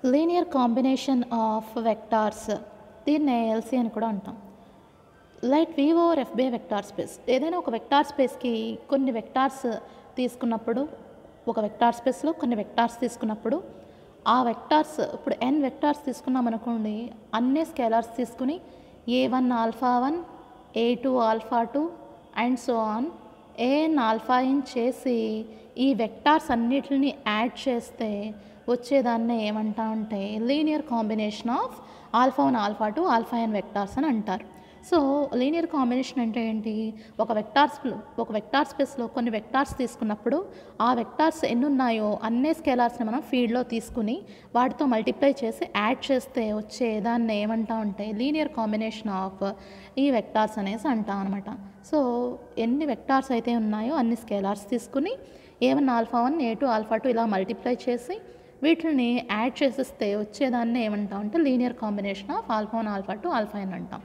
Linear combination of vectors దీన్నే LC అని కూడా అంటాం let V over F be vector space ఏదైనా ఒక వెక్టార్ స్పేస్కి కొన్ని వెక్టార్స్ తీసుకున్నప్పుడు ఒక వెక్టార్ స్పేస్లో కొన్ని వెక్టార్స్ తీసుకున్నప్పుడు ఆ వెక్టార్స్ ఇప్పుడు ఎన్ వెక్టార్స్ తీసుకున్నాం అనుకోండి అన్ని స్కేలార్స్ తీసుకుని a one alpha one A two alpha two and so on a n alpha n చేసి ఈ వెక్టార్స్ అన్నిటిని యాడ్ చేస్తే వచ్చేదాన్ని ఏమంటా అంటే linear combination of alpha one alpha two alpha n vectors అని అంటారు సో లీనియర్ కాంబినేషన్ అంటే ఏంటి ఒక వెక్టార్స్ ఒక వెక్టార్ స్పేస్లో కొన్ని వెక్టార్స్ తీసుకున్నప్పుడు ఆ వెక్టార్స్ ఎన్ని ఉన్నాయో అన్ని స్కేలార్స్ని మనం ఫీల్డ్లో తీసుకుని వాటితో మల్టిప్లై చేసి యాడ్ చేస్తే వచ్చే దాన్ని ఏమంటాం అంటే లీనియర్ కాంబినేషన్ ఆఫ్ ఈ వెక్టార్స్ అనేసి అంటాం అనమాట సో ఎన్ని వెక్టార్స్ అయితే ఉన్నాయో అన్ని స్కేలార్స్ తీసుకుని a one alpha one A two alpha two ఇలా మల్టిప్లై చేసి వీటిని యాడ్ చేసిస్తే వచ్చేదాన్ని ఏమంటాం అంటే linear combination of alpha one alpha two alpha n అంటాం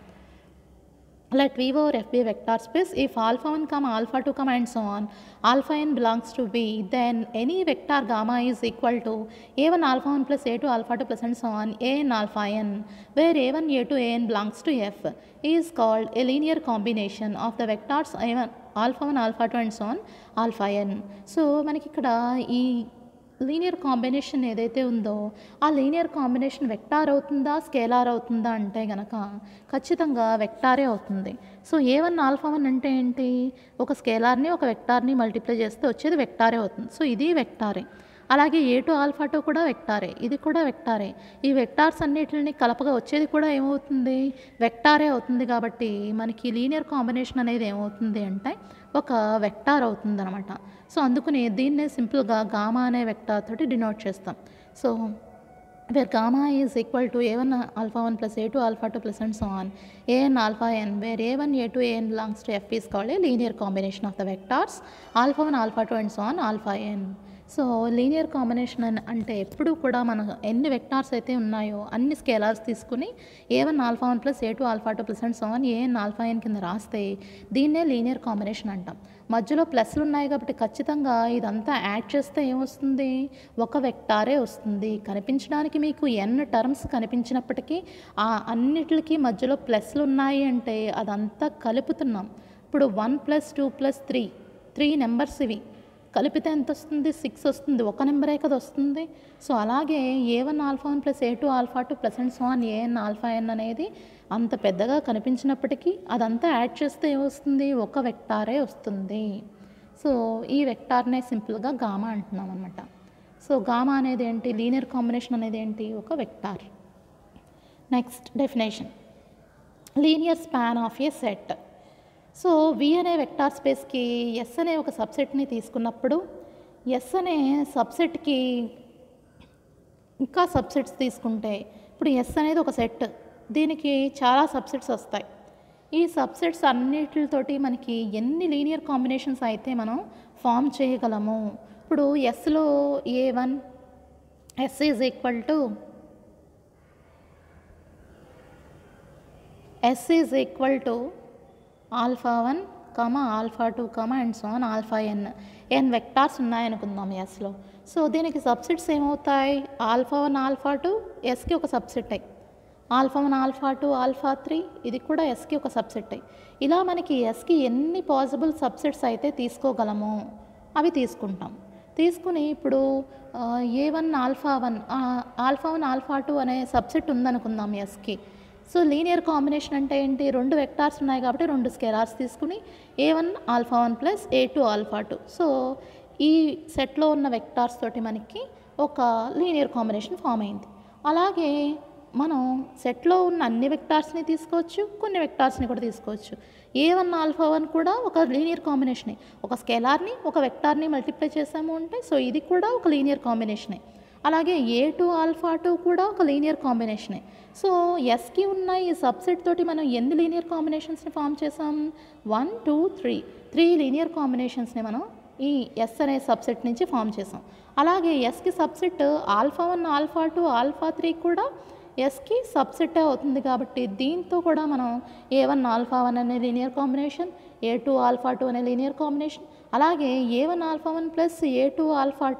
let V over FB vector space if alpha 1 comma alpha 2 comma and so on alpha n belongs to V then any vector gamma is equal to a1 alpha 1 plus a2 alpha 2 plus and so on a n alpha n where a1 a2 a n belongs to F is called a linear combination of the vectors a1 alpha 1 alpha 2 and so on alpha n so మనకి ఇక్కడ ఈ linear combination ఏదైతే ఉందో ఆ linear combination vector అవుతుందా scalar అవుతుందా అంటే గనక ఖచ్చితంగా వెక్టారే అవుతుంది so a one alpha one అంటే ఏంటి ఒక స్కేలార్ని ఒక వెక్టార్ని మల్టిప్లై చేస్తే వచ్చేది వెక్టారే అవుతుంది సో ఇది వెక్టారే అలాగే ఏ టు ఆల్ఫా టూ కూడా వెక్టారే ఇది కూడా వెక్టారే ఈ వెక్టార్స్ అన్నిటిని కలపగా వచ్చేది కూడా ఏమవుతుంది వెక్టారే అవుతుంది కాబట్టి మనకి లీనియర్ కాంబినేషన్ అనేది ఏమవుతుంది అంటే ఒక వెక్టార్ అవుతుంది అనమాట సో అందుకని దీన్నే సింపుల్గా గామా అనే వెక్టార్ తోటి డినోట్ చేస్తాం so where gamma is equal to a1 alpha 1 plus a2 alpha 2 plus and so on an alpha n where a1 a2 an belongs to f is called a linear combination of the vectors alpha 1 alpha 2 and so on alpha n so linear combination అని అంటే ఎప్పుడు కూడా మన ఎన్ని vectors అయితే ఉన్నాయో అన్ని scalars తీసుకుని a one alpha one plus A two alpha two plus and seven AN alpha n కింద రాస్తే దీన్నే లీనియర్ కాంబినేషన్ అంటాం మధ్యలో ప్లస్లు ఉన్నాయి కాబట్టి ఖచ్చితంగా ఇదంతా యాడ్ చేస్తే ఏమొస్తుంది ఒక వెక్టారే వస్తుంది కనిపించడానికి మీకు ఎన్ టర్మ్స్ కనిపించినప్పటికీ ఆ అన్నిటికి మధ్యలో ప్లస్లు ఉన్నాయి అంటే అదంతా కలుపుతున్నాం ఇప్పుడు one plus two plus three three numbers ఇవి కలిపితే ఎంత వస్తుంది సిక్స్ వస్తుంది ఒక నెంబరే కదా వస్తుంది సో అలాగే a one alpha one plus A two alpha two plus and so on a n alpha n అనేది అంత పెద్దగా కనిపించినప్పటికీ అదంతా యాడ్ చేస్తే ఏమొస్తుంది ఒక వెక్టారే వస్తుంది సో ఈ వెక్టార్నే సింపుల్గా గామా అంటున్నాం అనమాట సో గామా అనేది ఏంటి లీనియర్ కాంబినేషన్ అనేది ఏంటి ఒక vector next definition linear span of a set so V అనే వెక్టార్ స్పేస్కి ఎస్ అనే ఒక సబ్సెట్ని తీసుకున్నప్పుడు ఎస్ అనే సబ్సెట్కి ఇంకా సబ్సెట్స్ తీసుకుంటే ఇప్పుడు ఎస్ అనేది ఒక సెట్ దీనికి చాలా సబ్సెట్స్ వస్తాయి ఈ సబ్సెట్స్ అన్నిటితోటి మనకి ఎన్ని లీనియర్ కాంబినేషన్స్ అయితే మనం ఫామ్ చేయగలము ఇప్పుడు ఎస్లో a one S is equal to S is equal to alpha one comma alpha two comma and so on alpha n n vectors ఉన్నాయనుకుందాం ఎస్లో సో దీనికి సబ్సెట్స్ ఏమవుతాయి ఆల్ఫా వన్ ఆల్ఫా టూ ఎస్కి ఒక సబ్సెట్ అయ్యి alpha one alpha two alpha three ఇది కూడా ఎస్కి ఒక సబ్సెట్ అయ్యి ఇలా మనకి ఎస్కి ఎన్ని పాసిబుల్ సబ్సెట్స్ అయితే తీసుకోగలమో అవి తీసుకుంటాం తీసుకుని ఇప్పుడు a one alpha one alpha one alpha two అనే సబ్సెట్ ఉందనుకుందాం ఎస్కి సో లీనియర్ కాంబినేషన్ అంటే ఏంటి రెండు వెక్టార్స్ ఉన్నాయి కాబట్టి రెండు స్కేలార్స్ తీసుకుని a one alpha one plus A two alpha two so ఈ సెట్లో ఉన్న వెక్టార్స్ తోటి మనకి ఒక లీనియర్ కాంబినేషన్ ఫామ్ అయింది అలాగే మనం సెట్లో ఉన్న అన్ని వెక్టార్స్ని తీసుకోవచ్చు కొన్ని వెక్టార్స్ని కూడా తీసుకోవచ్చు ఏ వన్ ఆల్ఫా వన్ కూడా ఒక లీనియర్ కాంబినేషనే ఒక స్కేలార్ని ఒక వెక్టార్ని మల్టిప్లై చేసాము అంటే సో ఇది కూడా ఒక లీనియర్ కాంబినేషనే అలాగే ఏ టూ ఆల్ఫా టూ కూడా ఒక లీనియర్ కాంబినేషనే సో ఎస్కి ఉన్న ఈ సబ్సెట్ తోటి మనం ఎన్ని లీనియర్ కాంబినేషన్స్ని ఫామ్ చేసాం one two three three linear కాంబినేషన్స్ని మనం ఈ ఎస్ అనే సబ్సెట్ నుంచి ఫామ్ చేసాం అలాగే ఎస్కి subset alpha one alpha two alpha three కూడా ఎస్కి సబ్సెట్ అవుతుంది కాబట్టి దీంతో కూడా మనం ఏ వన్ ఆల్ఫా వన్ అనే linear combination a two alpha two అనే లీనియర్ కాంబినేషన్ అలాగే a one alpha one plus A two alpha two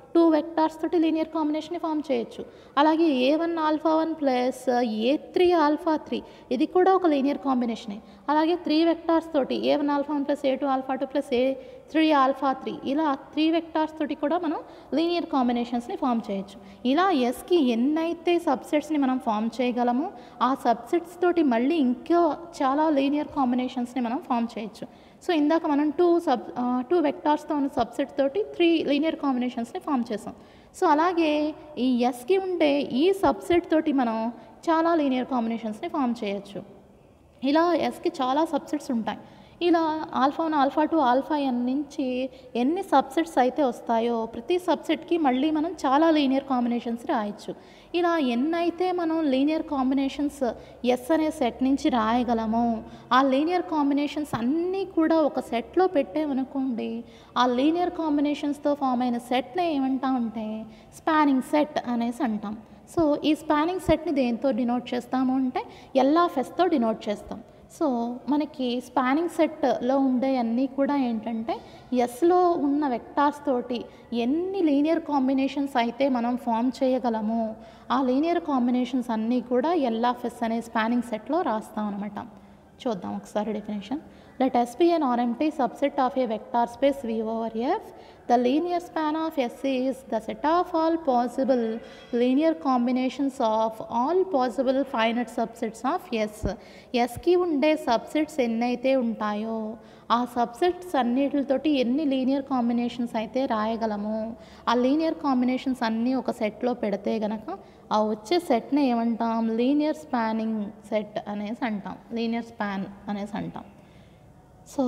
two vectors తోటి లీనియర్ కాంబినేషన్ని ఫామ్ చేయొచ్చు అలాగే a one alpha one plus a three alpha three ఇది కూడా ఒక లీనియర్ కాంబినేషనే అలాగే త్రీ వెక్టార్స్ తోటి a one alpha one plus A two alpha two plus a three alpha three ఇలా త్రీ వెక్టార్స్ తోటి కూడా మనం లీనియర్ కాంబినేషన్స్ని ఫామ్ చేయొచ్చు ఇలా ఎస్కి ఎన్నైతే సబ్సెట్స్ని మనం ఫామ్ చేయగలమో ఆ సబ్సెట్స్ తోటి మళ్ళీ ఇంకా చాలా లీనియర్ కాంబినేషన్స్ని మనం ఫామ్ చేయొచ్చు సో ఇందాక మనం టూ సబ్ టూ వెక్టార్స్తో ఉన్న సబ్సెట్ తోటి త్రీ లీనియర్ కాంబినేషన్స్ని ఫామ్ చేసాం సో అలాగే ఈ ఎస్కి ఉండే ఈ సబ్సెట్ తోటి మనం చాలా లీనియర్ కాంబినేషన్స్ని ఫామ్ చేయొచ్చు ఇలా ఎస్కి చాలా సబ్సెట్స్ ఉంటాయి ఇలా alpha one alpha two alpha n నుంచి ఎన్ని సబ్సెట్స్ అయితే వస్తాయో ప్రతి సబ్సెట్కి మళ్ళీ మనం చాలా లీనియర్ కాంబినేషన్స్ రాయొచ్చు ఇలా ఎన్నైతే మనం లీనియర్ కాంబినేషన్స్ ఎస్ అనే సెట్ నుంచి రాయగలమో ఆ లీనియర్ కాంబినేషన్స్ అన్నీ కూడా ఒక సెట్లో పెట్టామనుకోండి ఆ లీనియర్ కాంబినేషన్స్తో ఫామ్ అయిన సెట్ని ఏమంటామంటే స్పానింగ్ సెట్ అనేసి అంటాం సో ఈ స్పానింగ్ సెట్ని దేంతో డినోట్ చేస్తాము అంటే ఎల్ఆఫ్ఎస్తో డినోట్ చేస్తాం సో మనకి స్పానింగ్ సెట్లో ఉండే అన్నీ కూడా ఏంటంటే ఎస్లో ఉన్న వెక్టార్స్ తోటి ఎన్ని లీనియర్ కాంబినేషన్స్ అయితే మనం ఫామ్ చేయగలమో ఆ లీనియర్ కాంబినేషన్స్ అన్నీ కూడా ఎల్ఆఫ్ఎస్ అనే స్పానింగ్ సెట్లో రాస్తాం అనమాట చూద్దాం ఒకసారి definition let S be an empty subset of a vector space V over F. The linear span of S is the set of all possible linear combinations of all possible finite subsets of S. Sకి ఉండే subsets ఎన్నైతే ఉంటాయో ఆ subsets అన్నిటితోటి ఎన్ని linear combinations అయితే రాయగలమో ఆ linear combinations అన్నీ ఒక సెట్లో పెడితే గనక ఆ వచ్చే సెట్ని ఏమంటాం లీనియర్ స్పానింగ్ సెట్ అనేసి అంటాం లీనియర్ స్పాన్ అనేసి అంటాం so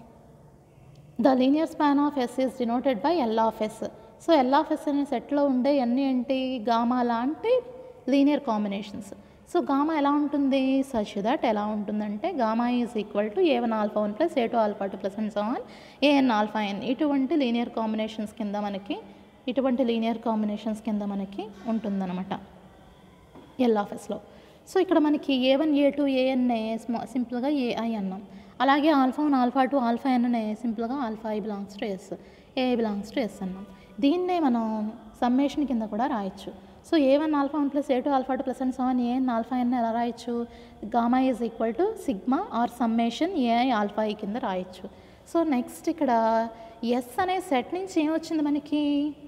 the linear span of S is denoted by L of S so L of S అనే సెట్లో ఉండే అన్ని ఏంటి గామా లాంటి లీనియర్ కాంబినేషన్స్ సో గామా ఎలా ఉంటుంది సచ్ దట్ ఎలా ఉంటుందంటే gamma is equal to A one alpha one plus A two alpha two plus and so on a n alpha n ఇటువంటి లీనియర్ కాంబినేషన్స్ కింద మనకి ఇటువంటి లీనియర్ కాంబినేషన్స్ కింద మనకి ఉంటుందన్నమాట ఎల్ఆఫ్ఎస్లో సో ఇక్కడ మనకి a one A two a n a స్మా సింపుల్గా ఏఐ అన్నాం అలాగే alpha one alpha two alpha ఎన్నే సింపుల్గా alpha i belongs to S a belongs to S అన్నాం దీన్నే మనం సమ్మేషన్ కింద కూడా రాయొచ్చు so a one alpha one plus A two alpha two plus and seven AN alpha n ఎలా రాయొచ్చు gamma is equal to sigma or summation a i alpha ఈ కింద రాయొచ్చు సో నెక్స్ట్ ఇక్కడ ఎస్ అనే సెట్ నుంచి ఏమొచ్చింది మనకి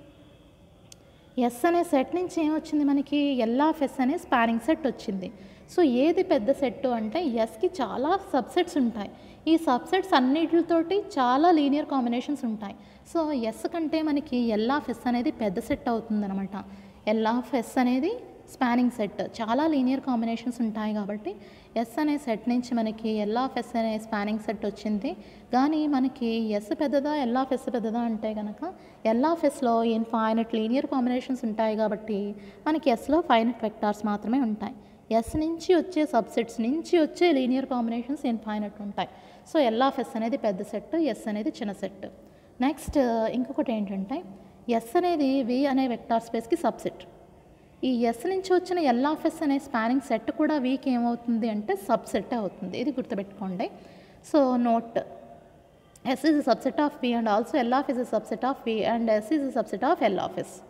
ఎస్ అనే సెట్ నుంచి ఏమొచ్చింది మనకి ఎల్ ఆఫ్ ఎస్ అనే స్పానింగ్ సెట్ వచ్చింది సో ఏది పెద్ద సెట్ అంటే ఎస్కి చాలా సబ్సెట్స్ ఉంటాయి ఈ సబ్సెట్స్ అన్నిటితోటి చాలా లీనియర్ కాంబినేషన్స్ ఉంటాయి సో ఎస్ కంటే మనకి ఎల్ ఆఫ్ ఎస్ అనేది పెద్ద సెట్ అవుతుందన్నమాట ఎల్ ఆఫ్ ఎస్ అనేది స్పానింగ్ సెట్ చాలా లీనియర్ కాంబినేషన్స్ ఉంటాయి కాబట్టి ఎస్ అనే సెట్ నుంచి మనకి ఎల్ ఆఫ్ ఎస్ అనే స్పానింగ్ సెట్ వచ్చింది కానీ మనకి ఎస్ పెద్దదా ఎల్ ఆఫ్ ఎస్ పెద్దదా అంటే కనుక ఎల్ ఆఫ్ ఎస్లో ఇన్ఫైనట్ లీనియర్ కాంబినేషన్స్ ఉంటాయి కాబట్టి మనకి ఎస్లో ఫైనట్ వెక్టార్స్ మాత్రమే ఉంటాయి ఎస్ నుంచి వచ్చే సబ్సెట్స్ నుంచి వచ్చే లీనియర్ కాంబినేషన్స్ ఇన్ఫైనట్ ఉంటాయి సో ఎల్ ఆఫ్ ఎస్ అనేది పెద్ద సెట్ ఎస్ అనేది చిన్న సెట్ నెక్స్ట్ ఇంకొకటి ఏంటంటే ఎస్ అనేది వి అనే వెక్టార్ స్పేస్కి సబ్సెట్ ఈ ఎస్ నుంచి వచ్చిన ఎల్ ఆఫ్ ఎస్ అనే స్పానింగ్ సెట్ కూడా వీక్ ఏమవుతుంది అంటే సబ్సెట్ అవుతుంది ఇది గుర్తుపెట్టుకోండి so note S is subset of V and also L of is subset of V and S is subset of L of S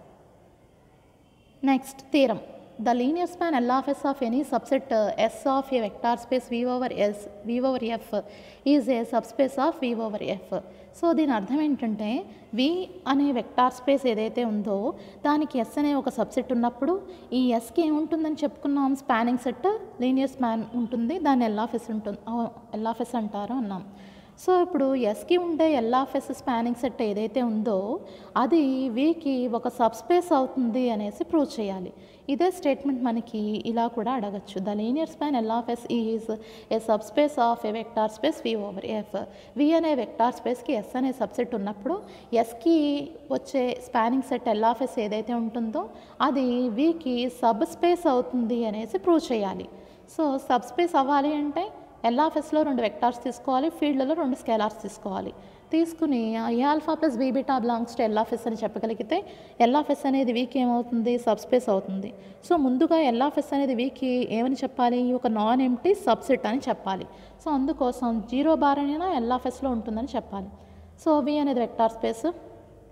next theorem the linear span L of S of any subset S of a vector space V over S V over F is a subspace of V over F so దీని అర్థం ఏంటంటే వి అనే vector space ఏదైతే ఉందో దానికి yes అనే ఒక subset ఉన్నప్పుడు ఈ ఎస్కి ఏముంటుందని చెప్పుకున్నాం స్పానింగ్ సెట్ లీనియర్ స్పాన్ ఉంటుంది దాన్ని ఎల్ ఆఫ్ ఎస్ ఉంటుంది ఎల్ ఆఫ్ ఎస్ అంటారు అన్నాం సో ఇప్పుడు ఎస్కి ఉండే ఎల్ఆఫ్ఎస్ స్పానింగ్ సెట్ ఏదైతే ఉందో అది వీకి ఒక సబ్స్పేస్ అవుతుంది అనేసి ప్రూవ్ చేయాలి ఇదే స్టేట్మెంట్ మనకి ఇలా కూడా అడగచ్చు the linear span L of S is a subspace of a vector space V over F V అనే వెక్టార్ స్పేస్కి ఎస్ అనే సబ్సెట్ ఉన్నప్పుడు ఎస్కి వచ్చే స్పానింగ్ సెట్ ఎల్ఆఫ్ఎస్ ఏదైతే ఉంటుందో అది వీకి సబ్ స్పేస్ అవుతుంది అనేసి ప్రూవ్ చేయాలి సో సబ్ స్పేస్ అవ్వాలి అంటే ఎల్ఆఫ్ఎస్లో రెండు వెక్టార్స్ తీసుకోవాలి ఫీల్డ్లో రెండు స్కేలార్స్ తీసుకోవాలి తీసుకుని a alpha plus b beta belongs to L of S అని చెప్పగలిగితే ఎల్ఆఫ్ఎస్ అనేది వీక్ ఏమవుతుంది సబ్స్పేస్ అవుతుంది సో ముందుగా ఎల్ఆఫ్ఎస్ అనేది వీక్ ఏమని చెప్పాలి ఒక నాన్ ఎంటీ సబ్సెట్ అని చెప్పాలి సో అందుకోసం జీరో బార్ అయినా ఎల్ఆఫ్ఎస్లో ఉంటుందని చెప్పాలి సో వి అనేది వెక్టార్ స్పేస్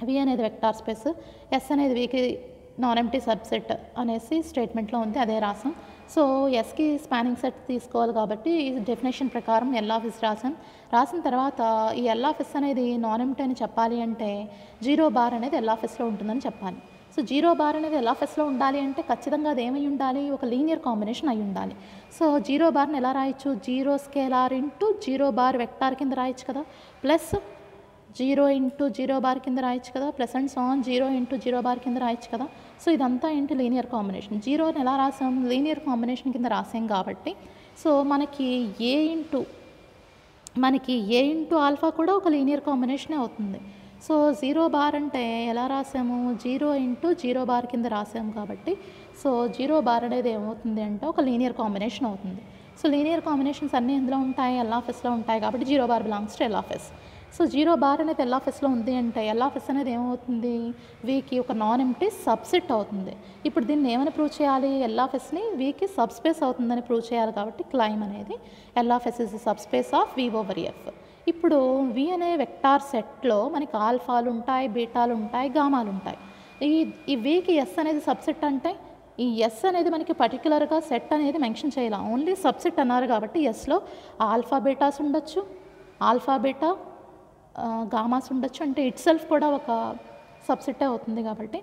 వి అనేది వెక్టార్ స్పేస్ ఎస్ అనేది వికి నాన్ ఎంటీ సబ్సెట్ అనేసి స్టేట్మెంట్లో ఉంది అదే రాసాం సో ఎస్కి స్పానింగ్ సెట్ తీసుకోవాలి కాబట్టి డెఫినేషన్ ప్రకారం ఎల్ ఆఫ్ ఎస్ రాసాం రాసిన తర్వాత ఈ ఎల్ ఆఫ్ ఎస్ అనేది నాన్ ఎంటీ అని చెప్పాలి అంటే జీరో బార్ అనేది ఎల్ ఆఫ్ ఎస్లో ఉంటుందని చెప్పాలి సో జీరో బార్ అనేది ఎల్ ఆఫ్ ఎస్లో ఉండాలి అంటే ఖచ్చితంగా అది ఏమై ఉండాలి ఒక లీనియర్ కాంబినేషన్ అయి ఉండాలి సో జీరో బార్ని ఎలా రాయొచ్చు zero scalar into zero bar vector కింద రాయొచ్చు కదా plus zero into zero bar కింద రాయొచ్చు కదా plus and so on zero into zero bar కింద రాయొచ్చు కదా సో ఇదంతా ఏంటి లీనియర్ కాంబినేషన్ జీరోని ఎలా రాసాం లీనియర్ కాంబినేషన్ కింద రాసాం కాబట్టి సో మనకి ఏ ఇంటూ మనకి ఏ ఇంటూ ఆల్ఫా కూడా ఒక లీనియర్ కాంబినేషనే అవుతుంది సో జీరో బార్ అంటే ఎలా రాసాము జీరో ఇంటూ జీరో బార్ కింద రాసాము కాబట్టి సో జీరో బార్ అనేది ఏమవుతుంది అంటే ఒక లీనియర్ కాంబినేషన్ అవుతుంది సో లీనియర్ కాంబినేషన్స్ అన్నీ ఇందులో ఉంటాయి ఎల్ఆఫ్ఎస్లో ఉంటాయి కాబట్టి zero bar belongs to L of S so zero bar అనేది ఎల్ఆఫ్ఎస్లో ఉంది అంటే ఎల్ఆఫ్ఎస్ అనేది ఏమవుతుంది వీకి ఒక నాన్ ఎంటీ సబ్సెట్ అవుతుంది ఇప్పుడు దీన్ని ఏమని ప్రూవ్ చేయాలి ఎల్ఆఫ్ఎస్ని వీకి సబ్స్పేస్ అవుతుందని ప్రూవ్ చేయాలి కాబట్టి క్లైమ్ అనేది L of S is subspace of V over F ఇప్పుడు వి అనే వెక్టార్ సెట్లో మనకి ఆల్ఫాలు ఉంటాయి బీటాలు ఉంటాయి గామాలు ఉంటాయి ఈ ఈ వీకి ఎస్ అనేది సబ్సెట్ అంటే ఈ ఎస్ అనేది మనకి పర్టికులర్గా సెట్ అనేది మెన్షన్ చేయాలి ఓన్లీ సబ్సెట్ అన్నారు కాబట్టి ఎస్లో ఆల్ఫా బీటాస్ ఉండొచ్చు ఆల్ఫా బీటా ఆ, గామాస్ ఉండొచ్చు అంటే ఇట్ సెల్ఫ్ కూడా ఒక సబ్సెట్టే అవుతుంది కాబట్టి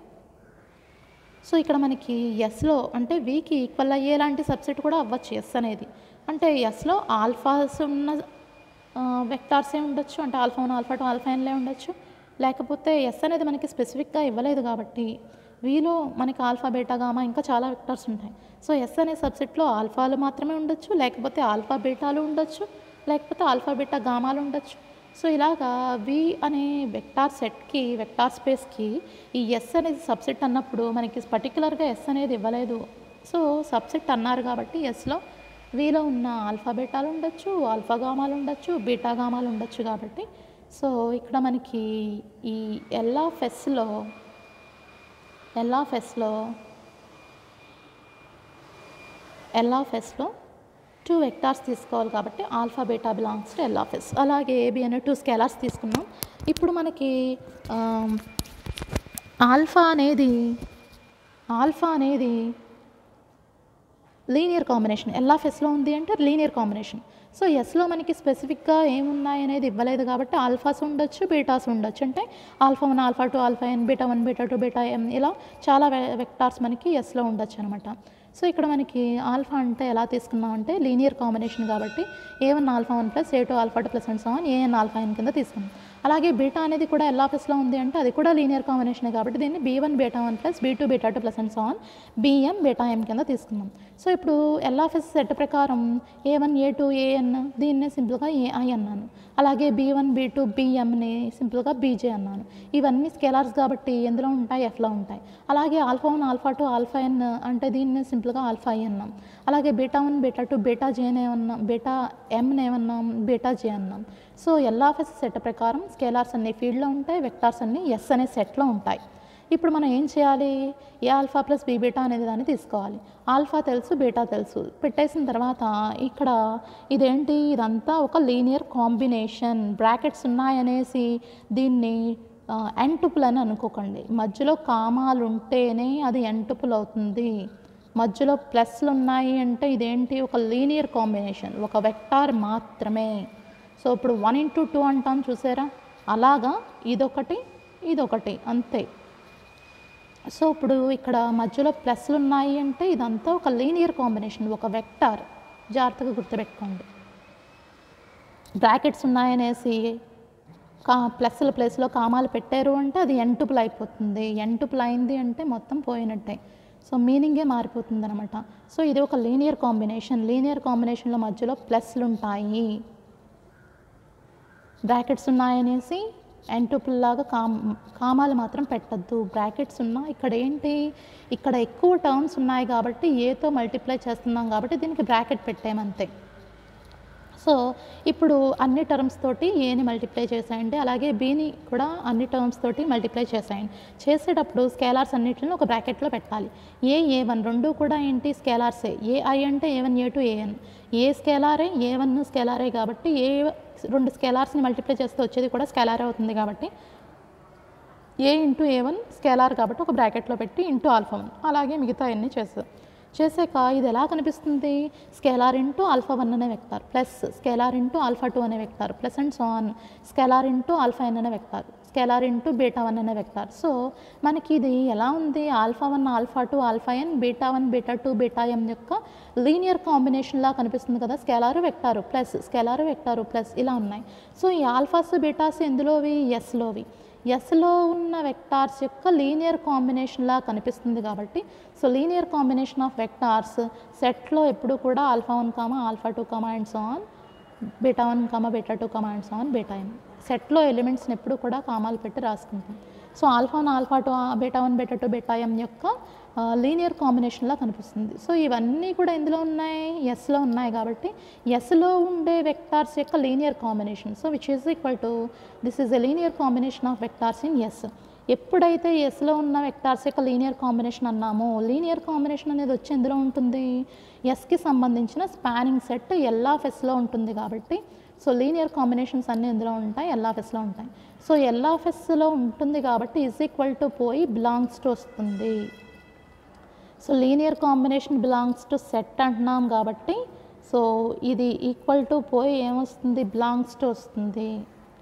సో ఇక్కడ మనకి ఎస్లో అంటే వీకి ఈక్వల్ అయ్యేలాంటి సబ్సెట్ కూడా అవ్వచ్చు ఎస్ అనేది అంటే ఎస్లో ఆల్ఫాస్ ఉన్న వెక్టార్సే ఉండొచ్చు అంటే alpha one alpha two alpha ఎన్లే ఉండొచ్చు లేకపోతే ఎస్ అనేది మనకి స్పెసిఫిక్గా ఇవ్వలేదు కాబట్టి వీలో మనకి ఆల్ఫా బీటా గామా ఇంకా చాలా వెక్టార్స్ ఉంటాయి సో ఎస్ అనే సబ్సెట్లో ఆల్ఫాలు మాత్రమే ఉండొచ్చు లేకపోతే ఆల్ఫా బీటాలు ఉండొచ్చు లేకపోతే ఆల్ఫా బీటా గామాలు ఉండొచ్చు సో ఇలాగా వి అనే వెక్టార్ సెట్కి వెక్టార్ స్పేస్కి ఈ ఎస్ అనేది సబ్సెట్ అన్నప్పుడు మనకి పర్టికులర్గా ఎస్ అనేది ఇవ్వలేదు సో సబ్సెట్ అన్నారు కాబట్టి ఎస్లో వీలో ఉన్న ఆల్ఫా బీటాలు ఉండొచ్చు ఆల్ఫా గామాలు ఉండొచ్చు బీటా గామాలు ఉండొచ్చు కాబట్టి సో ఇక్కడ మనకి ఈ ఎల్ ఆఫ్ ఎస్లో ఎల్ ఆఫ్ ఎస్లో ఎల్ ఆఫ్ ఎస్లో టూ వెక్టార్స్ తీసుకోవాలి కాబట్టి alpha beta belongs to L of S అలాగే ఏబి అనే టూ స్కేలార్స్ తీసుకున్నాం ఇప్పుడు మనకి ఆమ్, ఆల్ఫా అనేది ఆల్ఫా అనేది లీనియర్ కాంబినేషన్ ఎల్ఆఫ్ఎస్లో ఉంది అంటే లీనియర్ కాంబినేషన్ సో ఎస్లో మనకి స్పెసిఫిక్గా ఏమున్నాయి అనేది ఇవ్వలేదు కాబట్టి ఆల్ఫాస్ ఉండొచ్చు బీటాస్ ఉండొచ్చు అంటే alpha one alpha two alpha n beta one beta two beta m ఇలా చాలా వె- వెక్టార్స్ మనకి ఎస్లో ఉండొచ్చు అనమాట సో ఇక్కడ మనకి ఆల్ఫా అంటే ఎలా తీసుకున్నాం అంటే లీనియర్ కాంబినేషన్ కాబట్టి a one alpha one plus A two alpha two plus and seven AN alpha n కింద తీసుకున్నాం అలాగే బీటా అనేది కూడా ఎల్ఆఫ్ఎస్లో ఉంది అంటే అది కూడా లీనియర్ కాంబినేషన్ కాబట్టి దీన్ని b one beta one plus b two beta two plus and so on b m beta m కింద తీసుకున్నాం సో ఇప్పుడు ఎల్ఆఫ్ఎస్ సెట్ ప్రకారం ఏ వన్ ఏ టూ ఏఎన్ దీన్నే సింపుల్గా ఏఐ అన్నాను అలాగే బీ వన్ బీ టూ బిఎంని సింపుల్గా బీజే అన్నాను ఇవన్నీ స్కేలార్స్ కాబట్టి ఎందులో ఉంటాయి ఎఫ్లో ఉంటాయి అలాగే alpha one alpha two alpha n అంటే దీన్ని సింపుల్గా ఆల్ఫా ఐ అన్నాం అలాగే beta one beta two beta జేని ఏమన్నాం బీటా ఎంని ఏమన్నాం బీటా జే అన్నాం సో ఎల్ఆఫ్ఎస్ సెట్ ప్రకారం స్కేలార్స్ అన్ని ఫీల్డ్లో ఉంటాయి వెక్టార్స్ అన్ని ఎస్ అనే సెట్లో ఉంటాయి ఇప్పుడు మనం ఏం చేయాలి a alpha plus b beta అనేది దాన్ని తీసుకోవాలి ఆల్ఫా తెలుసు బీటా తెలుసు పెట్టేసిన తర్వాత ఇక్కడ ఇదేంటి ఇదంతా ఒక లీనియర్ కాంబినేషన్ బ్రాకెట్స్ ఉన్నాయనేసి దీన్ని ఎంటుపుల్ అని అనుకోకండి మధ్యలో కామాలు ఉంటేనే అది ఎంటుపుల్ అవుతుంది మధ్యలో ప్లస్లు ఉన్నాయి అంటే ఇదేంటి ఒక లీనియర్ కాంబినేషన్ ఒక వెక్టార్ మాత్రమే సో ఇప్పుడు వన్ ఇంటూ టూ అంటాం చూసారా అలాగా ఇదొకటి ఇదొకటి అంతే సో ఇప్పుడు ఇక్కడ మధ్యలో ప్లస్లు ఉన్నాయి అంటే ఇదంతా ఒక లీనియర్ కాంబినేషన్ ఒక వెక్టార్ జాగ్రత్తగా గుర్తుపెట్టుకోండి బ్రాకెట్స్ ఉన్నాయనేసి కా ప్లస్ల ప్లేస్లో కామాలు పెట్టారు అంటే అది ఎంటుపుల్ అయిపోతుంది ఎంటుపుల్ అయింది అంటే మొత్తం పోయినట్టే సో మీనింగే మారిపోతుంది అనమాట సో ఇది ఒక లీనియర్ కాంబినేషన్ లీనియర్ కాంబినేషన్లో మధ్యలో ప్లస్లు ఉంటాయి బ్రాకెట్స్ ఉన్నాయనేసి ఎంటుపుల్ లాగా కామ్ కామాలు మాత్రం పెట్టద్దు బ్రాకెట్స్ ఉన్నా ఇక్కడ ఏంటి ఇక్కడ ఎక్కువ టర్మ్స్ ఉన్నాయి కాబట్టి ఏతో మల్టిప్లై చేస్తున్నాం కాబట్టి దీనికి బ్రాకెట్ పెట్టామంతే సో ఇప్పుడు అన్ని టర్మ్స్ తోటి ఏని మల్టిప్లై చేసేయండి అలాగే బీని కూడా అన్ని టర్మ్స్ తోటి మల్టిప్లై చేసేయండి చేసేటప్పుడు స్కేలార్స్ అన్నిటిని ఒక బ్రాకెట్లో పెట్టాలి ఏ ఏ వన్ రెండు కూడా ఏంటి స్కేలార్సే ఏ ఐ అంటే a one A two a n a స్కేలారే ఏ వన్ స్కేలారే కాబట్టి ఏ రెండు స్కేలార్స్ని మల్టిప్లై చేస్తే వచ్చేది కూడా స్కేలారే అవుతుంది కాబట్టి a into a one scalar కాబట్టి ఒక బ్రాకెట్లో పెట్టి ఇంటూ ఆల్ఫా వన్ అలాగే మిగతా అన్నీ చేస్తాం చేసాక ఇది ఎలా కనిపిస్తుంది స్కేలార్ ఇంటూ ఆల్ఫా వన్ అనే vector plus scalar into alpha two అనే vector plus and so on scalar into alpha n అనే vector scalar into beta one అనే వెక్టార్ సో మనకి ఇది ఎలా ఉంది alpha one alpha two alpha n beta one beta two beta m యొక్క linear కాంబినేషన్లా కనిపిస్తుంది కదా scalar vector plus scalar vector plus ఇలా ఉన్నాయి సో ఈ ఆల్ఫాస్ బీటాస్ ఎందులోవి ఎస్లోవి ఎస్లో ఉన్న వెక్టార్స్ యొక్క లీనియర్ కాంబినేషన్లా కనిపిస్తుంది కాబట్టి so linear combination of vectors సెట్లో ఎప్పుడు కూడా alpha one comma alpha two comma and so on beta one comma beta two comma and so on beta n సెట్లో ఎలిమెంట్స్ని ఎప్పుడు కూడా కామాలు పెట్టి రాసుకుంటాం so alpha one alpha two beta one beta two beta m యొక్క linear కాంబినేషన్లా కనిపిస్తుంది సో ఇవన్నీ కూడా ఎందులో ఉన్నాయి ఎస్లో ఉన్నాయి కాబట్టి ఎస్లో ఉండే వెక్టార్స్ యొక్క linear combination so which is equal to this is a linear combination of vectors in S ఎప్పుడైతే ఎస్లో ఉన్న వెక్టార్స్ యొక్క లీనియర్ కాంబినేషన్ అన్నామో లీనియర్ కాంబినేషన్ అనేది వచ్చి ఎందులో ఉంటుంది ఎస్కి సంబంధించిన స్పానింగ్ సెట్ ఎల్ ఆఫ్ ఎస్లో ఉంటుంది కాబట్టి సో లీనియర్ కాంబినేషన్స్ అన్నీ ఎందులో ఉంటాయి ఎల్ ఆఫ్ ఎస్లో ఉంటాయి సో ఎల్ ఆఫ్ ఎస్లో ఉంటుంది కాబట్టి ఈజ్ ఈక్వల్ టు పోయి బిలాంగ్స్ టు వస్తుంది so linear combination belongs to set అంటున్నాం కాబట్టి సో ఇది ఈక్వల్ టు పోయి ఏమొస్తుంది బిలాంగ్స్ టు వస్తుంది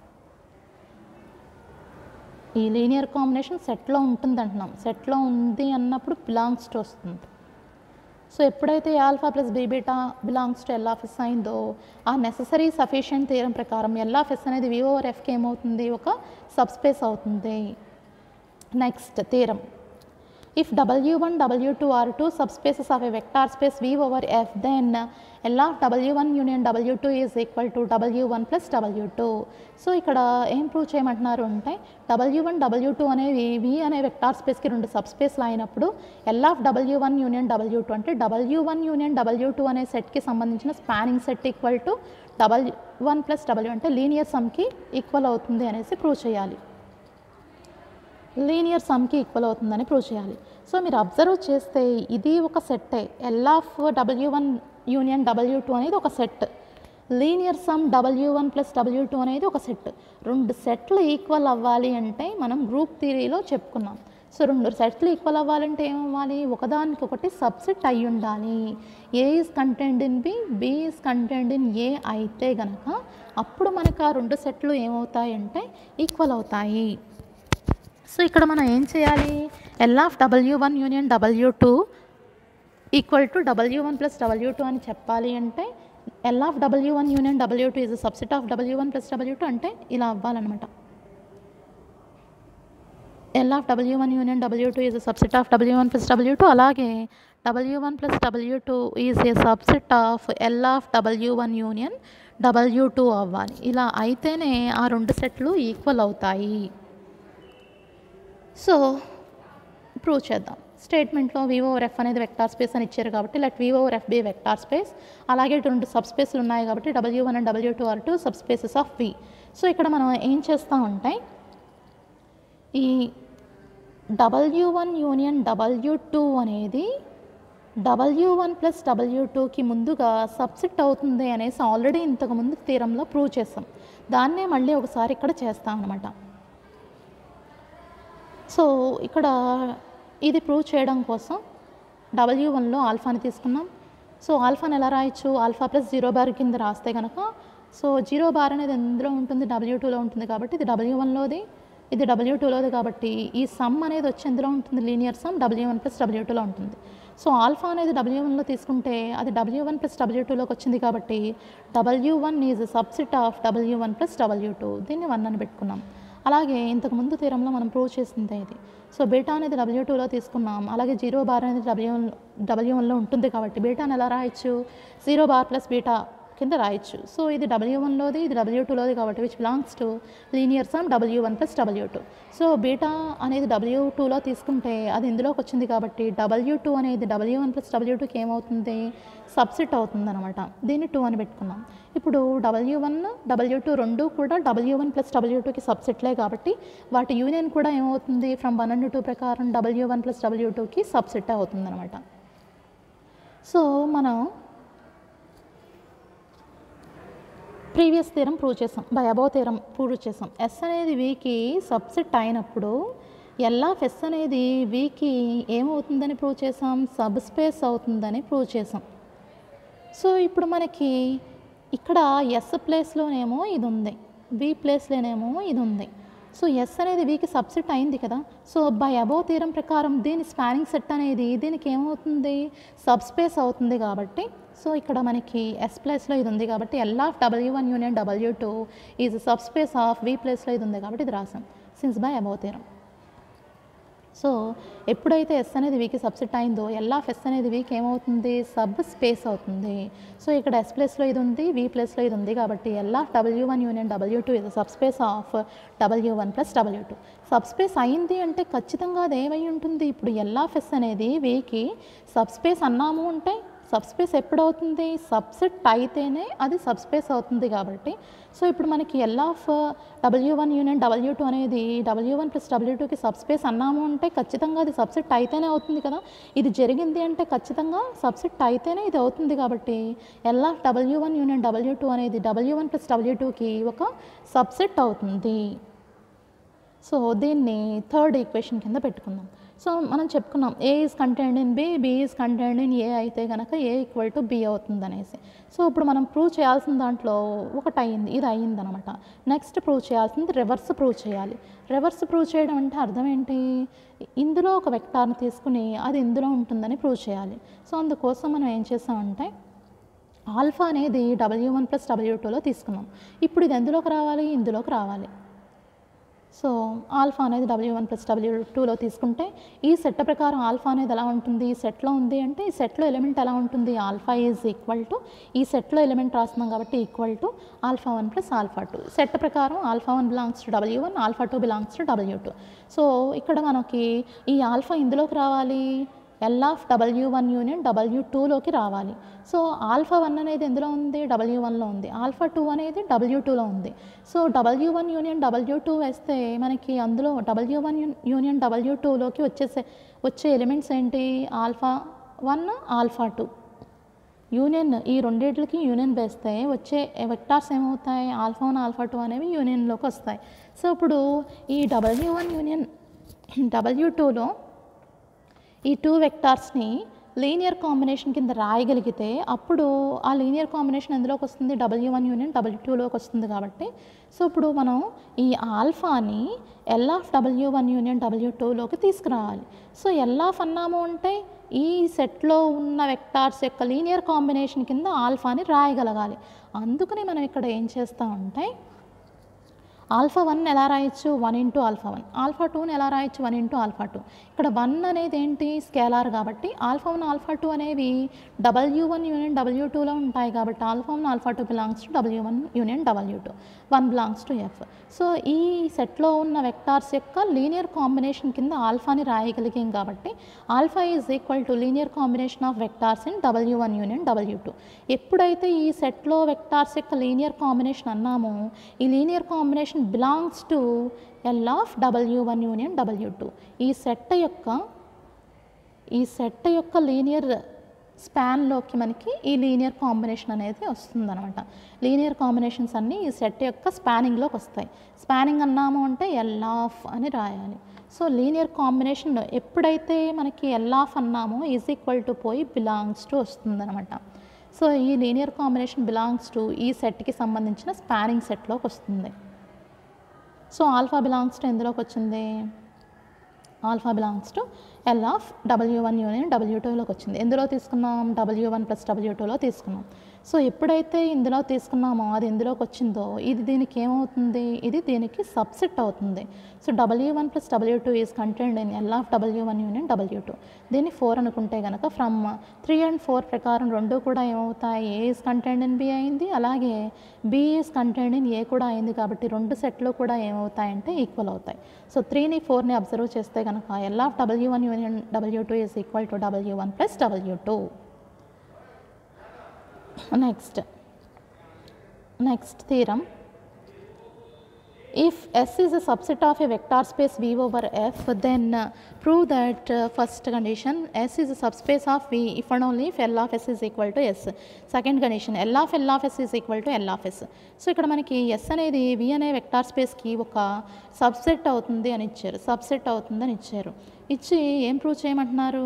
ఈ లీనియర్ కాంబినేషన్ సెట్లో ఉంటుంది అంటున్నాం సెట్లో ఉంది అన్నప్పుడు బిలాంగ్స్ టు వస్తుంది సో ఎప్పుడైతే alpha plus b beta belongs to L of S అయిందో ఆ నెససరీ సఫిషియంట్ థియరం ప్రకారం ఎల్ఆఫ్ఎస్ అనేది వి ఓవర్ ఎఫ్కి ఏమవుతుంది ఒక సబ్స్పేస్ అవుతుంది next theorem if w1 w2 are two subspaces of a vector space v over f then l of w1 union w2 is equal to w1 plus w2 so ఇక్కడ ఏం prove చేయమంటున్నారు అంటే w1 w2 అనేవి v అనే vector స్పేస్కి రెండు సబ్ స్పేస్లు అయినప్పుడు l of w1 union w2 అంటే w1 యూనియన్ w2 అనే సెట్కి సంబంధించిన spanning set equal to W one plus W అంటే లీనియర్ సమ్కి ఈక్వల్ అవుతుంది అనేసి ప్రూవ్ చేయాలి లీనియర్ సమ్కి ఈక్వల్ అవుతుందని ప్రూవ్ చేయాలి సో మీరు అబ్జర్వ్ చేస్తే ఇది ఒక సెట్టే L of W one union W two అనేది ఒక set linear sum W one plus W two అనేది ఒక సెట్ రెండు సెట్లు ఈక్వల్ అవ్వాలి అంటే మనం గ్రూప్ థియరీలో చెప్పుకున్నాం సో రెండు సెట్లు ఈక్వల్ అవ్వాలంటే ఏమవ్వాలి ఒకదానికి ఒకటి సబ్సెట్ అయి ఉండాలి A is contained in B B is contained in A అయితే గనక అప్పుడు మనకు ఆ రెండు సెట్లు ఏమవుతాయి అంటే ఈక్వల్ అవుతాయి సో ఇక్కడ మనం ఏం చేయాలి L of W one union W two equal to W one plus W two అని చెప్పాలి అంటే L of W one union W two is subset of W one plus W two అంటే ఇలా అవ్వాలన్నమాట L of W one union W two is subset of W one plus W two అలాగే W one plus W two is a subset of L of W one union W two అవ్వాలి ఇలా అయితేనే ఆ రెండు సెట్లు equal అవుతాయి so prove చేద్దాం స్టేట్మెంట్లో వివో ఎఫ్ అనేది వెక్టార్ స్పేస్ అని ఇచ్చారు కాబట్టి let V over F be vector space అలాగే ఇటు రెండు సబ్ స్పేస్లు ఉన్నాయి కాబట్టి W one and W two are two subspaces of V so ఇక్కడ మనం ఏం చేస్తామంటే ఈ W one union W two అనేది డబ్ల్యూ వన్ ప్లస్ డబ్ల్యూ టూకి ముందుగా సబ్సెట్ అవుతుంది అనేసి ఆల్రెడీ ఇంతకుముందు తీరంలో ప్రూవ్ చేసాం దాన్నే మళ్ళీ ఒకసారి ఇక్కడ చేస్తాం అనమాట సో ఇక్కడ ఇది ప్రూవ్ చేయడం కోసం డబ్ల్యూ వన్లో ఆల్ఫాని తీసుకున్నాం సో ఆల్ఫాని ఎలా రాయొచ్చు ఆల్ఫా ప్లస్ జీరో బార్ కింద రాస్తే కనుక సో జీరో బార్ అనేది ఎందులో ఉంటుంది డబ్ల్యూ టూలో ఉంటుంది కాబట్టి ఇది డబ్ల్యూ వన్లోది ఇది డబ్ల్యూ టూలోది కాబట్టి ఈ సమ్ అనేది వచ్చి ఎందులో ఉంటుంది linear sum W one plus W టూలో ఉంటుంది సో ఆల్ఫా అనేది డబ్ల్యూ వన్లో తీసుకుంటే అది డబ్ల్యూ వన్ ప్లస్ డబ్ల్యూ టూలోకి వచ్చింది కాబట్టి W one is subset of W one plus W two దీన్ని వన్ అని పెట్టుకున్నాం అలాగే ఇంతకు ముందు తీరంలో మనం ప్రూవ్ చేసిందే ఇది సో బీటా అనేది డబ్ల్యూ టూలో తీసుకున్నాం అలాగే జీరో బార్ అనేది డబ్ల్యూ వన్ డబ్ల్యూ వన్లో ఉంటుంది కాబట్టి బీటాని ఎలా రాయొచ్చు జీరో బార్ ప్లస్ బీటా కింద రాయొచ్చు సో ఇది డబ్ల్యూ వన్లోది ఇది డబ్ల్యూ టూలోది కాబట్టి which belongs to linear sum W one plus W two so beta అనేది డబ్ల్యూ టూలో తీసుకుంటే అది ఇందులోకి వచ్చింది కాబట్టి డబ్ల్యూ టూ అనేది డబ్ల్యూ వన్ ప్లస్ డబ్ల్యూ టూకి ఏమవుతుంది సబ్సెట్ అవుతుంది అనమాట దీన్ని టూ అని పెట్టుకున్నాం ఇప్పుడు డబ్ల్యూ వన్ డబ్ల్యూ టూ రెండు కూడా డబ్ల్యూ వన్ ప్లస్ డబ్ల్యూ టూకి సబ్సెట్లే కాబట్టి వాటి యూనియన్ కూడా ఏమవుతుంది ఫ్రమ్ వన్ అండ్ టూ ప్రకారం డబ్ల్యూ వన్ ప్లస్ డబ్ల్యూ టూకి సబ్సెట్ అవుతుంది అనమాట సో మనం ప్రీవియస్ తీరం ప్రూవ్ చేసాం బై అబౌవ్ తీరం ప్రూవ్ చేసాం ఎస్ అనేది వీకి సబ్సెట్ అయినప్పుడు ఎల్ ఆఫ్ ఎస్ అనేది వీకి ఏమవుతుందని ప్రూవ్ చేసాం సబ్ స్పేస్ అవుతుందని ప్రూవ్ చేసాం సో ఇప్పుడు మనకి ఇక్కడ ఎస్ ప్లేస్లోనేమో ఇది ఉంది బి ప్లేస్లోనేమో ఇది ఉంది సో ఎస్ అనేది వీకి సబ్సెట్ అయింది కదా సో బై అబోవ్ తీరం ప్రకారం దీని స్పానింగ్ సెట్ అనేది దీనికి ఏమవుతుంది సబ్ స్పేస్ అవుతుంది కాబట్టి సో ఇక్కడ మనకి ఎస్ ప్లేస్లో ఇది ఉంది కాబట్టి L of W one union W two is subspace of V ప్లేస్లో ఇది ఉంది కాబట్టి ఇది రాసాం since by above theorem so ఎప్పుడైతే ఎస్ అనేది వీకి సబ్సెట్ అయిందో ఎల్ ఆఫ్ ఎస్ అనేది వీక్ ఏమవుతుంది సబ్ స్పేస్ అవుతుంది సో ఇక్కడ ఎస్ ప్లేస్లో ఇది ఉంది వి ప్లేస్లో ఇది ఉంది కాబట్టి L of W one union W two ఇది subspace of W one plus W two sub space అయింది అంటే ఖచ్చితంగా అది ఏమై ఉంటుంది ఇప్పుడు ఎల్ ఆఫ్ ఎస్ అనేది వీకి సబ్ స్పేస్ అన్నాము అంటే సబ్ స్పేస్ ఎప్పుడవుతుంది సబ్సెట్ అయితేనే అది సబ్ స్పేస్ అవుతుంది కాబట్టి సో ఇప్పుడు మనకి L of W one union W two అనేది డబ్ల్యూ వన్ ప్లస్ డబ్ల్యూ టూకి సబ్ స్పేస్ అన్నాము అంటే ఖచ్చితంగా అది సబ్సెట్ అయితేనే అవుతుంది కదా ఇది జరిగింది అంటే ఖచ్చితంగా సబ్సెట్ అయితేనే ఇది అవుతుంది కాబట్టి L of W one union W two అనేది డబ్ల్యూ వన్ ప్లస్ డబ్ల్యూ టూకి ఒక సబ్సెట్ అవుతుంది సో దీన్ని థర్డ్ ఈక్వేషన్ కింద పెట్టుకుందాం సో మనం చెప్పుకున్నాం A is contained in B B is contained in A అయితే కనుక ఏ ఈక్వల్ టు బి అవుతుంది అనేసి సో ఇప్పుడు మనం ప్రూవ్ చేయాల్సిన దాంట్లో ఒకటి అయ్యింది ఇది అయ్యింది అనమాట నెక్స్ట్ ప్రూవ్ చేయాల్సింది రివర్స్ ప్రూవ్ చేయాలి రివర్స్ ప్రూవ్ చేయడం అంటే అర్థం ఏంటి ఇందులో ఒక వెక్టార్ని తీసుకుని అది ఇందులో ఉంటుందని ప్రూవ్ చేయాలి సో అందుకోసం మనం ఏం చేసామంటే ఆల్ఫా అనేది డబ్ల్యూ వన్ ప్లస్ డబ్ల్యూ టూలో తీసుకున్నాం ఇప్పుడు ఇది ఎందులోకి రావాలి ఇందులోకి రావాలి సో ఆల్ఫా అనేది డబ్ల్యూ వన్ ప్లస్ డబ్ల్యూ టూలో తీసుకుంటే ఈ సెట్ ప్రకారం ఆల్ఫా అనేది ఎలా ఉంటుంది ఈ సెట్లో ఉంది అంటే ఈ సెట్లో ఎలిమెంట్ ఎలా ఉంటుంది ఆల్ఫా ఈజ్ ఈక్వల్ టు ఈ సెట్లో ఎలిమెంట్ రాస్తున్నాం కాబట్టి equal to alpha one plus alpha two set ప్రకారం alpha one belongs to W one alpha two belongs to W two so ఇక్కడ మనకి ఈ ఆల్ఫా ఇందులోకి రావాలి L of W one union W టూలోకి రావాలి సో ఆల్ఫా వన్ అనేది ఎందులో ఉంది డబ్ల్యూ వన్లో ఉంది ఆల్ఫా టూ అనేది డబ్ల్యూ టూలో ఉంది so W one union W two వేస్తే మనకి అందులో డబ్ల్యూ వన్ యూనియన్ డబ్ల్యూ టూలోకి వచ్చేసే వచ్చే ఎలిమెంట్స్ ఏంటి alpha one alpha two union ఈ రెండింటికి యూనియన్ వేస్తే వచ్చే వెక్టార్స్ ఏమవుతాయి ఆల్ఫా వన్ ఆల్ఫా టూ అనేవి యూనియన్లోకి వస్తాయి సో ఇప్పుడు ఈ డబ్ల్యూ వన్ యూనియన్ డబ్ల్యూ టూలో ఈ టూ వెక్టార్స్ని లీనియర్ కాంబినేషన్ కింద రాయగలిగితే అప్పుడు ఆ లీనియర్ కాంబినేషన్ ఎందులోకి వస్తుంది డబ్ల్యూ వన్ యూనియన్ డబ్ల్యూ టూలోకి వస్తుంది కాబట్టి సో ఇప్పుడు మనం ఈ ఆల్ఫాని L of W one union W టూలోకి తీసుకురావాలి సో ఎల్ ఆఫ్ అన్నాము అంటే ఈ సెట్లో ఉన్న వెక్టార్స్ యొక్క లీనియర్ కాంబినేషన్ కింద ఆల్ఫాని రాయగలగాలి అందుకని మనం ఇక్కడ ఏం చేస్తామంటే ఆల్ఫా వన్ ఎలా రాయొచ్చు one into alpha one alpha టూని ఎలా రాయొచ్చు వన్ ఇంటూ ఆల్ఫా టూ ఇక్కడ వన్ అనేది ఏంటి స్కేలార్ కాబట్టి ఆల్ఫా వన్ ఆల్ఫా టూ అనేవి డబ్ల్యూ వన్ యూనియన్ డబ్ల్యూ టూలో ఉంటాయి కాబట్టి alpha one alpha two belongs to W one union W two one belongs to F so ఈ సెట్లో ఉన్న వెక్టార్స్ యొక్క లీనియర్ కాంబినేషన్ కింద ఆల్ఫాని రాయగలిగాం కాబట్టి alpha is equal to linear combination of vectors in W one union W two ఎప్పుడైతే ఈ సెట్లో వెక్టార్స్ యొక్క లీనియర్ కాంబినేషన్ అన్నామో ఈ linear combination belongs to L of W one union W two ఈ సెట్ యొక్క ఈ సెట్ యొక్క లీనియర్ స్పాన్లోకి మనకి ఈ లీనియర్ కాంబినేషన్ అనేది వస్తుందన్నమాట లీనియర్ కాంబినేషన్స్ అన్నీ ఈ సెట్ యొక్క స్పానింగ్లోకి వస్తాయి స్పానింగ్ అన్నాము అంటే ఎల్ ఆఫ్ అని రాయాలి సో లీనియర్ కాంబినేషన్ ఎప్పుడైతే మనకి ఎల్ ఆఫ్ అన్నామో ఈజ్ ఈక్వల్ టు పోయి బిలాంగ్స్ టు వస్తుందన్నమాట సో ఈ లీనియర్ కాంబినేషన్ బిలాంగ్స్ టు ఈ సెట్కి సంబంధించిన స్పానింగ్ సెట్లోకి వస్తుంది సో ఆల్ఫా బిలాంగ్స్ టు ఎందులోకి వచ్చింది alpha belongs to L of W one union W టూలోకి వచ్చింది ఎందులో తీసుకున్నాం డబ్ల్యూ వన్ ప్లస్ డబ్ల్యూ టూలో తీసుకున్నాం సో ఎప్పుడైతే ఇందులో తీసుకున్నామో అది ఎందులోకి వచ్చిందో ఇది దీనికి ఏమవుతుంది ఇది దీనికి సబ్సెట్ అవుతుంది so W one plus W two is contained in L of W one union W two దీన్ని ఫోర్ అనుకుంటే కనుక ఫ్రమ్ త్రీ అండ్ ఫోర్ ప్రకారం రెండు కూడా ఏమవుతాయి A is contained in B అయింది అలాగే B is contained in A కూడా అయింది కాబట్టి రెండు సెట్లు కూడా ఏమవుతాయంటే ఈక్వల్ అవుతాయి సో త్రీని ఫోర్ని అబ్జర్వ్ చేస్తే కనుక L of W one union W two is equal to W one plus W two next next theorem if S is a subset of a vector space V over F, then uh, prove that uh, first condition S is a subspace of V if and only if L of S is equal to S. Second condition L of L of S is equal to L of S. So ఇక్కడ మనకి yes అనేది V అనే vector స్పేస్కి ఒక subset అవుతుంది అని ఇచ్చారు subset అవుతుంది అని ఇచ్చారు ఇచ్చి ఏం ప్రూవ్ చేయమంటున్నారు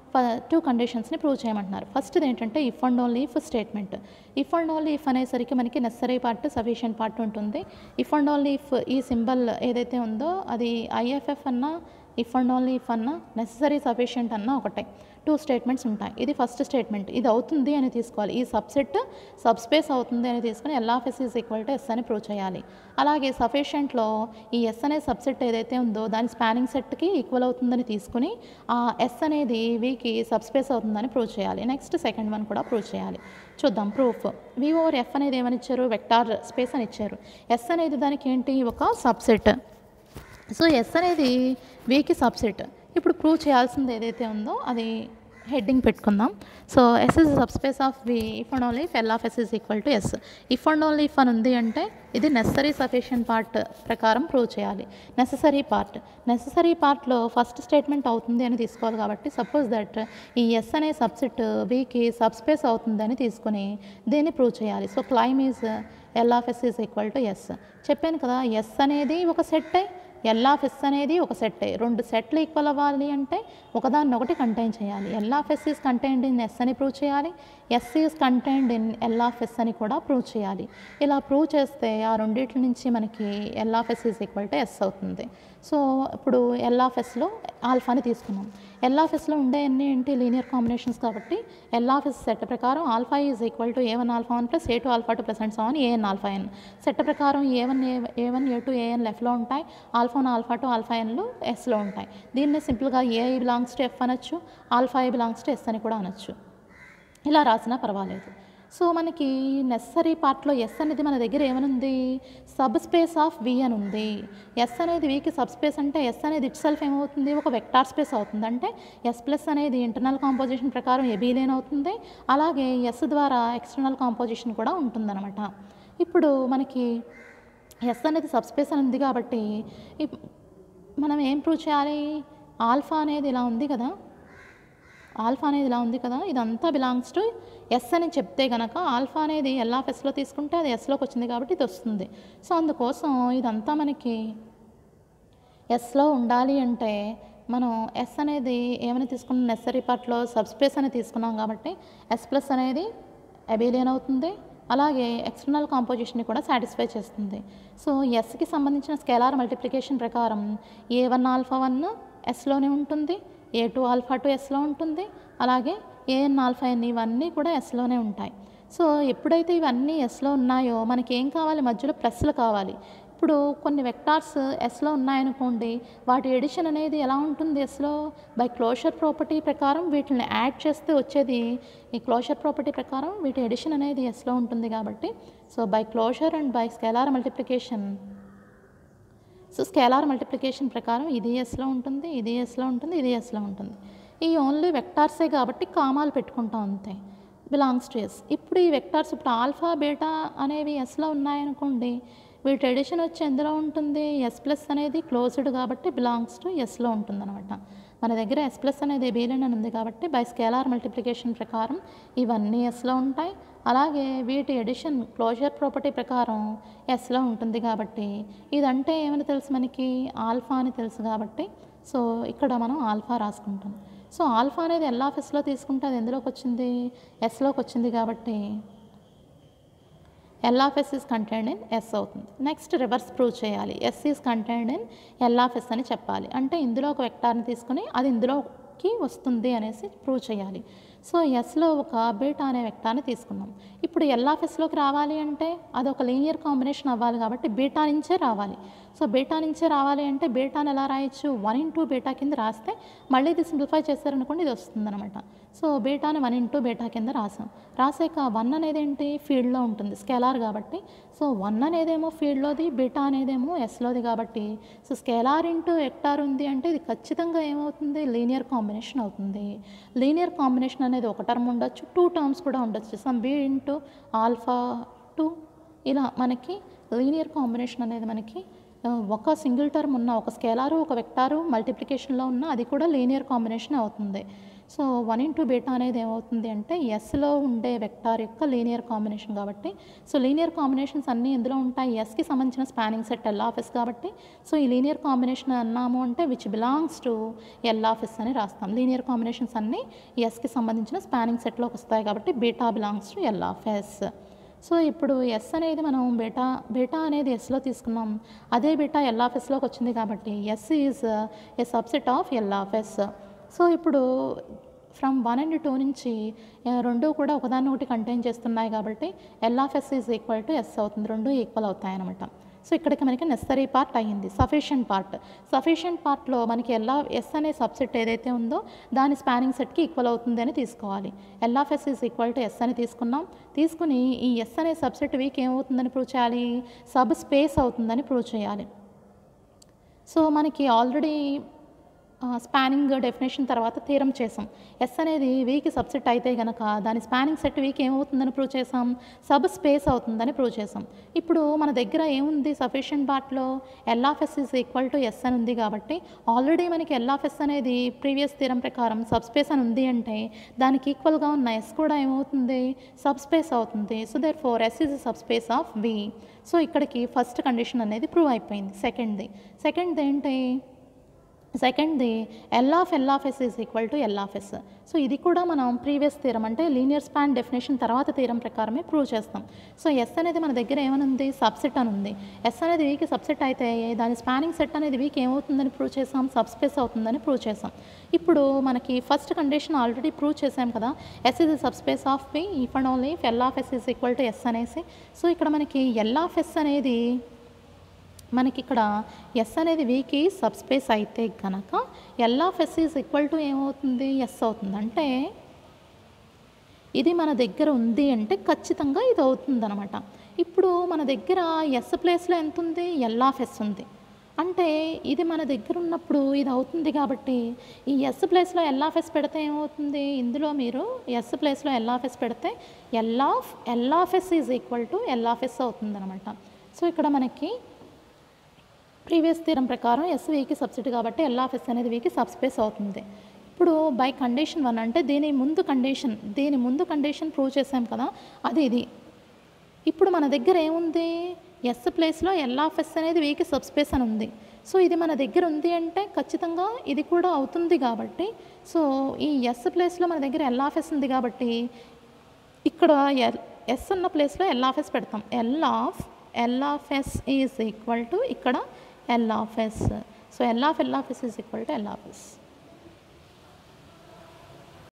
టూ కండిషన్స్ని ప్రూవ్ చేయమంటున్నారు ఫస్ట్ది ఏంటంటే if and only if statement if and only if అనేసరికి మనకి నెసరీ పార్ట్ సఫిషియెంట్ పార్ట్ ఉంటుంది ఇఫ్ అండ్ ఓన్లీ ఇఫ్ ఈ సింబల్ ఏదైతే ఉందో అది ఐఎఫ్ఎఫ్ అన్నా ఇఫ్ అండ్ ఓన్లీ ఇఫ్ అన్నా నెసరీ సఫిషియెంట్ అన్నా ఒకటే టూ స్టేట్మెంట్స్ ఉంటాయి ఇది ఫస్ట్ స్టేట్మెంట్ ఇది అవుతుంది అని తీసుకోవాలి ఈ సబ్సెట్ సబ్స్పేస్ అవుతుంది అని తీసుకుని L of S is equal to S అని ప్రూవ్ చేయాలి అలాగే సఫిషియెంట్లో ఈ ఎస్ అనే సబ్సెట్ ఏదైతే ఉందో దాని స్పానింగ్ సెట్కి ఈక్వల్ అవుతుందని తీసుకుని ఆ ఎస్ అనేది వీకి సబ్స్పేస్ అవుతుందని ప్రూవ్ చేయాలి నెక్స్ట్ సెకండ్ వన్ కూడా ప్రూవ్ చేయాలి చూద్దాం ప్రూఫ్ వి ఓవర్ ఎఫ్ అనేది ఏమని ఇచ్చారు వెక్టార్ స్పేస్ అని ఇచ్చారు ఎస్ అనేది దానికి ఏంటి ఒక సబ్సెట్ సో ఎస్ అనేది వీకి సబ్సెట్ ఇప్పుడు ప్రూవ్ చేయాల్సింది ఏదైతే ఉందో అది హెడ్డింగ్ పెట్టుకుందాం so S is subspace of V if and only if L of S is equal to S if and only if అని ఉంది అంటే ఇది నెసరీ సఫిషియెంట్ పార్ట్ ప్రకారం ప్రూవ్ చేయాలి నెససరీ పార్ట్ నెససరీ పార్ట్లో ఫస్ట్ స్టేట్మెంట్ అవుతుంది అని తీసుకోవాలి కాబట్టి సపోజ్ దట్ ఈ ఎస్ అనే సబ్సెట్ వీకి సబ్స్పేస్ అవుతుంది అని తీసుకొని దీన్ని ప్రూవ్ చేయాలి so claim is L of S is equal to S చెప్పాను కదా ఎస్ అనేది ఒక సెట్ ఎల్ ఆఫ్ ఎస్ అనేది ఒక సెట్ రెండు సెట్లు ఈక్వల్ అవ్వాలి అంటే ఒకదాన్ని ఒకటి కంటైన్ చేయాలి L of S is contained in S అని ప్రూవ్ చేయాలి S is contained in L of S అని కూడా ప్రూవ్ చేయాలి ఇలా ప్రూవ్ చేస్తే ఆ రెండింటి నుంచి మనకి L of S is equal to S అవుతుంది సో ఇప్పుడు ఎల్ ఆఫ్ ఎస్లో ఆల్ఫాని తీసుకున్నాం ఎల్ ఆఫ్ ఎస్లో ఉండే అన్ని ఏంటి లీనియర్ కాంబినేషన్స్ కాబట్టి ఎల్ ఆఫ్ ఎస్ సెట్ ప్రకారం alpha is equal to A one alpha one plus A two alpha two plus and seven AN alpha N set ప్రకారం ఏ one A one A two A N లెఫ్ట్లో ఉంటాయి alpha one alpha two alpha ఎన్లు ఎస్లో ఉంటాయి దీన్ని సింపుల్గా A belongs to F అనొచ్చు alpha A belongs to S అని కూడా అనొచ్చు ఇలా రాసినా పర్వాలేదు సో మనకి నెసరీ పార్ట్లో ఎస్ అనేది మన దగ్గర ఏమనుంది సబ్ స్పేస్ ఆఫ్ వి అని ఉంది ఎస్ అనేది వికి సబ్ స్పేస్ అంటే ఎస్ అనేది ఇట్ సెల్ఫ్ ఏమవుతుంది ఒక వెక్టార్ స్పేస్ అవుతుంది అంటే ఎస్ ప్లస్ అనేది ఇంటర్నల్ కాంపోజిషన్ ప్రకారం ఎబీలేన్ అవుతుంది అలాగే ఎస్ ద్వారా ఎక్స్టర్నల్ కాంపోజిషన్ కూడా ఉంటుందన్నమాట ఇప్పుడు మనకి ఎస్ అనేది సబ్ స్పేస్ అని ఉంది కాబట్టి ఇప్- మనం ఏం ప్రూవ్ చేయాలి ఆల్ఫా అనేది ఇలా ఉంది కదా ఆల్ఫా అనేది ఇలా ఉంది కదా ఇదంతా బిలాంగ్స్ టు ఎస్ అని చెప్తే గనక ఆల్ఫా అనేది ఎల్ ఆఫ్ ఎస్లో తీసుకుంటే అది ఎస్లోకి వచ్చింది కాబట్టి ఇది వస్తుంది సో అందుకోసం ఇదంతా మనకి ఎస్లో ఉండాలి అంటే మనం ఎస్ అనేది ఏమని తీసుకున్నాం నెసరీ పార్ట్లో సబ్స్పేస్ అని తీసుకున్నాం కాబట్టి ఎస్ ప్లస్ అనేది అబేలియన్ అవుతుంది అలాగే ఎక్స్టర్నల్ కాంపోజిషన్ని కూడా సాటిస్ఫై చేస్తుంది సో ఎస్కి సంబంధించిన స్కేలార్ మల్టిప్లికేషన్ ప్రకారం ఏ వన్ ఆల్ఫా వన్ ఎస్లోనే ఉంటుంది ఏ టూ ఆల్ఫా టూ ఎస్లో ఉంటుంది అలాగే ఏఎన్ ఆల్ఫా ఎన్ ఇవన్నీ కూడా ఎస్లోనే ఉంటాయి సో ఎప్పుడైతే ఇవన్నీ ఎస్లో ఉన్నాయో మనకి ఏం కావాలి మధ్యలో ప్లస్లు కావాలి ఇప్పుడు కొన్ని వెక్టార్స్ ఎస్లో ఉన్నాయనుకోండి వాటి ఎడిషన్ అనేది ఎలా ఉంటుంది ఎస్లో బై క్లోజర్ ప్రాపర్టీ ప్రకారం వీటిని యాడ్ చేస్తే వచ్చేది ఈ క్లోజర్ ప్రాపర్టీ ప్రకారం వీటి ఎడిషన్ అనేది ఎస్లో ఉంటుంది కాబట్టి so by closure and by scalar multiplication so scalar multiplication ప్రకారం ఇది ఎస్లో ఉంటుంది ఇది ఎస్లో ఉంటుంది ఇది ఎస్లో ఉంటుంది ఈ ఓన్లీ వెక్టార్సే కాబట్టి కామాలు పెట్టుకుంటాం అంతే బిలాంగ్స్ టు ఎస్ ఇప్పుడు ఈ వెక్టార్స్ ఇప్పుడు ఆల్ఫా బీటా అనేవి ఎస్లో ఉన్నాయనుకోండి వీటి ఎడిషన్ వచ్చి ఎందులో ఉంటుంది ఎస్ ప్లస్ అనేది క్లోజ్డ్ కాబట్టి బిలాంగ్స్ టు ఎస్లో ఉంటుందన్నమాట మన దగ్గర ఎస్ ప్లస్ అనేది ఎబీలన్ అని ఉంది కాబట్టి బై స్కేలార్ మల్టిప్లికేషన్ ప్రకారం ఇవన్నీ ఎస్లో ఉంటాయి అలాగే వీటి ఎడిషన్ క్లోజర్ ప్రాపర్టీ ప్రకారం ఎస్లో ఉంటుంది కాబట్టి ఇదంటే ఏమని తెలుసు మనకి ఆల్ఫా అని తెలుసు కాబట్టి సో ఇక్కడ మనం ఆల్ఫా రాసుకుంటాం సో ఆల్ఫా అనేది ఎల్ ఆఫ్ ఎస్లో తీసుకుంటే అది ఎందులోకి వచ్చింది ఎస్లోకి వచ్చింది కాబట్టి L of S is contained in S అవుతుంది నెక్స్ట్ రివర్స్ ప్రూవ్ చేయాలి S is contained in L of S అని చెప్పాలి అంటే ఇందులో ఒక వెక్టార్ని తీసుకుని అది ఇందులోకి వస్తుంది అనేసి ప్రూవ్ చేయాలి సో ఎస్లో ఒక బీటా అనే వెక్టార్ని తీసుకున్నాం ఇప్పుడు ఎల్ ఆఫ్ ఎస్లోకి రావాలి అంటే అది ఒక లీనియర్ కాంబినేషన్ అవ్వాలి కాబట్టి బీటా నుంచే రావాలి సో బీటా నుంచే రావాలి అంటే బీటాని ఎలా రాయొచ్చు వన్ ఇంటూ బీటా కింద రాస్తే మళ్ళీ ఇది సింప్లిఫై చేశారనుకోండి ఇది వస్తుందన్నమాట సో బీటాని వన్ ఇంటూ బీటా కింద రాసాం రాసాక వన్ అనేది ఏంటి ఫీల్డ్లో ఉంటుంది స్కేలార్ కాబట్టి సో వన్ అనేదేమో ఫీల్డ్లోది బీటా అనేదేమో ఎస్లోది కాబట్టి సో స్కేలార్ ఇంటూ ఎక్టార్ ఉంది అంటే ఇది ఖచ్చితంగా ఏమవుతుంది లీనియర్ కాంబినేషన్ అవుతుంది లీనియర్ కాంబినేషన్ అనేది ఒక టర్మ్ ఉండొచ్చు టూ టర్మ్స్ కూడా ఉండొచ్చు some B into alpha two ఇలా మనకి లీనియర్ కాంబినేషన్ అనేది మనకి ఆ, ఒక సింగిల్ టర్మ్ ఉన్న ఒక స్కేలారు ఒక వెక్టారు మల్టిప్లికేషన్లో ఉన్న అది కూడా లీనియర్ కాంబినేషన్ అవుతుంది సో వన్ ఇంటూ బీటా అనేది ఏమవుతుంది అంటే ఎస్లో ఉండే వెక్టార్ యొక్క లీనియర్ కాంబినేషన్ కాబట్టి సో లీనియర్ కాంబినేషన్స్ అన్నీ ఎందులో ఉంటాయి ఎస్కి సంబంధించిన spanning set L of S కాబట్టి సో ఈ లీనియర్ కాంబినేషన్ అన్నాము అంటే which belongs to L of S అని రాస్తాం లీనియర్ కాంబినేషన్స్ అన్నీ ఎస్కి సంబంధించిన స్పానింగ్ సెట్లోకి వస్తాయి కాబట్టి beta belongs to L of S so ఇప్పుడు ఎస్ అనేది మనం బేటా బేటా అనేది ఎస్లో తీసుకున్నాం అదే బేటా ఎల్ ఆఫ్ ఎస్లోకి వచ్చింది కాబట్టి S is a subset of L of S so ఇప్పుడు ఫ్రమ్ వన్ అండ్ టూ నుంచి ఆ, రెండు కూడా ఒకదాన్ని ఒకటి కంటైన్ చేస్తున్నాయి కాబట్టి L of S is equal to S అవుతుంది రెండు ఈక్వల్ అవుతాయి అనమాట సో ఇక్కడికి మనకి నెసరీ పార్ట్ అయ్యింది సఫిషియంట్ పార్ట్ సఫిషియంట్ పార్ట్లో మనకి ఎల్ ఆఫ్ ఎస్ అనే సబ్సెట్ ఏదైతే ఉందో దాని స్పానింగ్ సెట్కి ఈక్వల్ అవుతుంది అని తీసుకోవాలి L of S is equal to S అని తీసుకున్నాం తీసుకుని ఈ ఎస్ అనే సబ్సెట్ వీక్ ఏమవుతుందని ప్రూవ్ చేయాలి సబ్ స్పేస్ అవుతుందని ప్రూవ్ చేయాలి సో మనకి ఆల్రెడీ స్పానింగ్ డెఫినేషన్ తర్వాత థీరం చేసాం ఎస్ అనేది వీకి సబ్సెట్ అయితే గనక దాని స్పానింగ్ సెట్ వీక్ ఏమవుతుందని ప్రూవ్ చేసాం సబ్ స్పేస్ అవుతుందని ప్రూవ్ చేసాం ఇప్పుడు మన దగ్గర ఏముంది సఫిషియంట్ పార్ట్లో L of S is equal to S అని ఉంది కాబట్టి ఆల్రెడీ మనకి ఎల్ ఆఫ్ ఎస్ అనేది ప్రీవియస్ థీరం ప్రకారం సబ్ స్పేస్ అని ఉంది అంటే దానికి ఈక్వల్గా ఉన్న ఎస్ కూడా ఏమవుతుంది సబ్ స్పేస్ అవుతుంది so therefore S is subspace of V so ఇక్కడికి ఫస్ట్ కండిషన్ అనేది ప్రూవ్ అయిపోయింది సెకండ్ది సెకండ్ది ఏంటి సెకండ్ది L of L of S is equal to L of S so ఇది కూడా మనం ప్రీవియస్ తీరం అంటే లీనియర్ స్పాన్ డెఫినేషన్ తర్వాత తీరం ప్రకారమే ప్రూవ్ చేస్తాం సో ఎస్ అనేది మన దగ్గర ఏమని ఉంది సబ్సెట్ అని ఉంది ఎస్ అనేది వీకి సబ్సెట్ అయితే దాని స్పానింగ్ సెట్ అనేది వీక్ ఏమవుతుందని ప్రూవ్ చేసాం సబ్స్పేస్ అవుతుందని ప్రూవ్ చేసాం ఇప్పుడు మనకి ఫస్ట్ కండిషన్ ఆల్రెడీ ప్రూవ్ చేసాం కదా S is subspace of V if and only if L of S is equal to S అనేసి సో ఇక్కడ మనకి ఎల్ ఆఫ్ ఎస్ అనేది మనకి ఇక్కడ ఎస్ అనేది వీకి సబ్స్పేస్ అయితే కనుక L of S is equal to ఏమవుతుంది ఎస్ అవుతుంది అంటే ఇది మన దగ్గర ఉంది అంటే ఖచ్చితంగా ఇది అవుతుందన్నమాట ఇప్పుడు మన దగ్గర ఎస్ ప్లేస్లో ఎంత ఉంది ఎల్ ఆఫ్ ఎస్ ఉంది అంటే ఇది మన దగ్గర ఉన్నప్పుడు ఇది అవుతుంది కాబట్టి ఈ ఎస్ ప్లేస్లో ఎల్ ఆఫ్ ఎస్ పెడితే ఏమవుతుంది ఇందులో మీరు ఎస్ ప్లేస్లో ఎల్ ఆఫ్ ఎస్ పెడితే L of L of S is equal to L of S అవుతుందన్నమాట సో ఇక్కడ మనకి ప్రీవియస్ థీరం ప్రకారం ఎస్ వీకి సబ్సిడీ కాబట్టి ఎల్ ఆఫ్ ఎస్ అనేది వీకి సబ్స్పేస్ అవుతుంది ఇప్పుడు బై కండిషన్ వన్ అంటే దీని ముందు కండిషన్ దీని ముందు కండిషన్ ప్రూవ్ చేసాం కదా అది ఇది ఇప్పుడు మన దగ్గర ఏముంది ఎస్ ప్లేస్లో ఎల్ ఆఫ్ ఎస్ అనేది వీకి సబ్స్పేస్ అని ఉంది సో ఇది మన దగ్గర ఉంది అంటే ఖచ్చితంగా ఇది కూడా అవుతుంది కాబట్టి సో ఈ ఎస్ ప్లేస్లో మన దగ్గర ఎల్ ఆఫ్ ఎస్ ఉంది కాబట్టి ఇక్కడ ఎల్ ఎస్ ఉన్న ప్లేస్లో ఎల్ ఆఫ్ ఎస్ పెడతాం L of L of S is equal to ఇక్కడ L of S so L of L of S is equal to L of yes